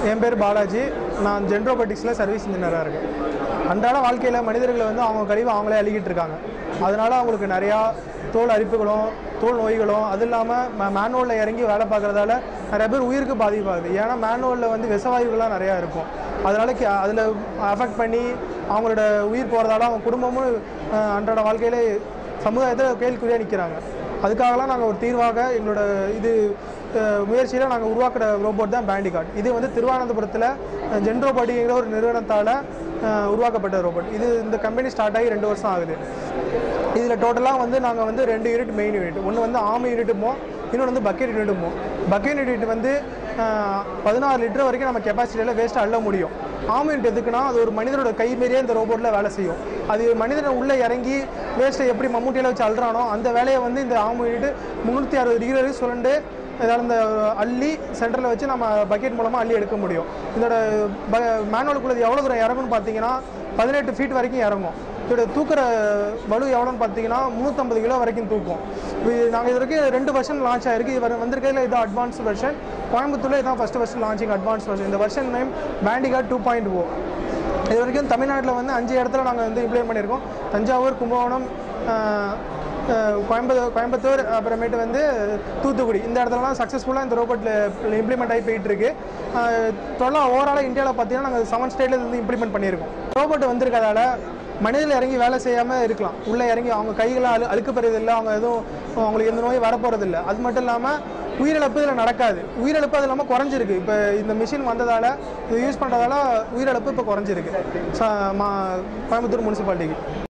என் பேர் பாலாஜி நான் ஜென்ரோபட்டிக்ஸில் சர்வீஸ் இன்ஜினியராக இருக்கேன் அன்றாட வாழ்க்கையில் மனிதர்களை வந்து அவங்க கழிவு அவங்களே அழுகிட்டு இருக்காங்க அதனால அவங்களுக்கு நிறையா தோல் அரிப்புகளும் தோல் நோய்களும் அது இல்லாமல் மேனுவலில் இறங்கி வேலை பார்க்குறதால நிறைய பேர் உயிருக்கு பாதிப்பாகுது ஏன்னா மேனுவலில் வந்து விஷவாயுகள்லாம் நிறையா இருக்கும் அதனால அதில் அஃபெக்ட் பண்ணி அவங்களோட உயிர் போகிறதால அவங்க குடும்பமும் அஹ், அன்றாட வாழ்க்கையில சமுதாயத்தில் கேள்விக்குறியாக நிற்கிறாங்க அதுக்காகலாம் நாங்கள் ஒரு தீர்வாக எங்களோட இது முயற்சியில் நாங்கள் உருவாக்குற ரோபோட் தான் பேண்டிகார்ட் இது வந்து திருவனந்தபுரத்தில் ஜென்ரோபாடிங்கிற ஒரு நிறுவனத்தால் உருவாக்கப்பட்ட ரோபோட் இது இந்த கம்பெனி ஸ்டார்ட் ஆகி ரெண்டு வருஷம் ஆகுது இதில் டோட்டலாக வந்து நாங்கள் வந்து ரெண்டு யூனிட் மெயின் யூனிட் ஒன்று வந்து ஆமை யூனிட்டுமோ இன்னொன்று வந்து பக்கெட் யூனிட்டுமோ பக்கெட் யூனிட் வந்து பதினாறு லிட்டர் வரைக்கும் நம்ம கெப்பாசிட்டியில் வேஸ்ட்டாக அள்ள முடியும் ஆமை யூனிட் எதுக்குன்னா அது ஒரு மனிதனோட கை மாரியே இந்த ரோபோட்டில் வேலை செய்யும் அது மனிதனை உள்ளே இறங்கி வேஸ்ட்டை எப்படி மம்முட்டியில் வச்சு அள்ளுறானோ அந்த வேலையை வந்து இந்த ஆமை யூனிட் முந்நூற்றி அறுபது டிகிரி வரைக்கும் சுரண்டு இதில் இந்த அள்ளி சென்டரில் வச்சு நம்ம பக்கெட் மூலமாக அள்ளி எடுக்க முடியும் இதோட ப மேனுவலுக்குள்ளது எவ்வளோ தூரம் இறங்கும்னு பார்த்தீங்கன்னா பதினெட்டு ஃபீட் வரைக்கும் இறங்கும் இதோட தூக்குற வலு எவ்வளோன்னு பார்த்தீங்கன்னா முந்நூற்றம்பது கிலோ வரைக்கும் தூக்கும் நாங்கள் இது வரைக்கும் ரெண்டு வருஷன் லான்ச் ஆயிருக்கு இது வர- வந்திருக்கிறதுல இதான் அட்வான்ஸ் வெர்ஷன் கோயம்புத்தூரில் இதான் first first launching advance version இந்த version name Bandicoot two point O இது வரைக்கும் தமிழ்நாட்டில் வந்து அஞ்சு இடத்துல நாங்கள் வந்து இம்ப்ளிமெண்ட் பண்ணியிருக்கோம் தஞ்சாவூர் கும்பகோணம் ஆஹ், ஆஹ், கோயம்புத்தூர் கோயம்புத்தூர் அப்புறமேட்டு வந்து தூத்துக்குடி இந்த இடத்துலலாம் சக்ஸஸ்ஃபுல்லாக இந்த ரோபோட்டில் இம்ப்ளிமெண்ட் ஆகி போயிட்டு இருக்கு டோட்டலாக ஓவராலாக இந்தியாவில் பார்த்தீங்கன்னா நாங்கள் செவன் ஸ்டேட்டில் இருந்து இம்ப்ளிமெண்ட் பண்ணியிருக்கோம் ரோபோட் வந்திருக்கதால மனிதர்கள் இறங்கி வேலை செய்யாமல் இருக்கலாம் உள்ளே இறங்கி அவங்க கைகளை அழு அழுக்கு பெறுவதில்லை அவங்க எதுவும் அவங்களுக்கு எந்த நோய் வரப்போகிறதில்ல அது மட்டும் இல்லாமல் உயிரிழப்பு இதில் நடக்காது உயிரிழப்பு அது இல்லாமல் குறைஞ்சிருக்கு இப்போ இந்த மிஷின் வந்ததால் இது யூஸ் பண்ணுறதால உயிரிழப்பு இப்போ குறைஞ்சிருக்கு ச- மா கோயம்புத்தூர் முனிசிபாலிட்டிக்கு